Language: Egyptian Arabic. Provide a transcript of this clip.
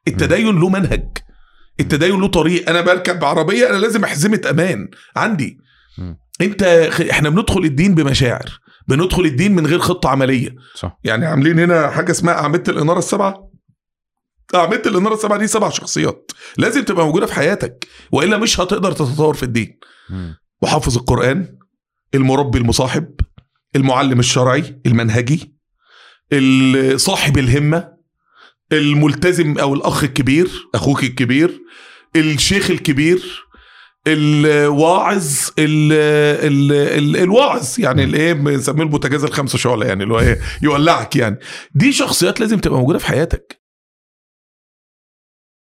التدين له منهج التدين له طريق انا بركب عربيه انا لازم احزمه امان عندي مم. انت احنا بندخل الدين بمشاعر بندخل الدين من غير خطه عمليه صح يعني عاملين هنا حاجه اسمها اعمده الاناره السبعه اعمده الاناره السبعه دي سبع شخصيات لازم تبقى موجوده في حياتك والا مش هتقدر تتطور في الدين مم. محافظ القرآن المربي المصاحب المعلم الشرعي المنهجي ال- صاحب الهمة الملتزم أو الأخ الكبير أخوك الكبير الشيخ الكبير الواعظ ال ال ال الواعظ يعني الايه بنسميه البوتاجاز الخمسه شعله يعني اللي هو ايه يولعك يعني دي شخصيات لازم تبقى موجوده في حياتك